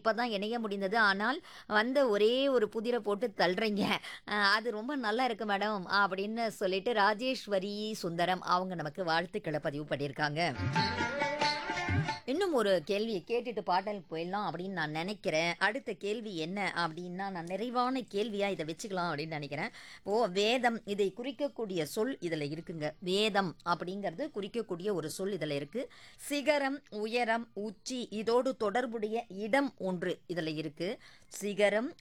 இப்பதான் இணைய முடிந்தது. ஆனால் வந்த ஒரே ஒரு புதிர போட்டு தள்ளுறீங்க. அ அது ரொம்ப நல்லா இருக்கு மேடம் அப்படின்னு சொல்லிட்டு ராஜேஸ்வரி சுந்தரம் அவங்க நமக்கு வாழ்த்துக்கள பதிவு பண்ணியிருக்காங்க. இன்னும் ஒரு கேள்விய கேட்டுட்டு பாடல் போயிடலாம் அப்படின்னு நான் நெனைக்கிறேன். அடுத்த கேள்வி என்ன அப்படின்னா, நான் நிறைவான கேள்வியா இத வச்சுக்கலாம் அப்படின்னு நெனைக்கிறேன். இப்போ வேதம் இதை குறிக்கக்கூடிய சொல் இதுல இருக்குங்க. வேதம் அப்படிங்கிறது குறிக்கக்கூடிய ஒரு சொல் இதுல இருக்கு. சிகரம், உயரம், உச்சி இதோடு தொடர்புடைய இடம் ஒன்று இதுல இருக்கு. சிகரம்,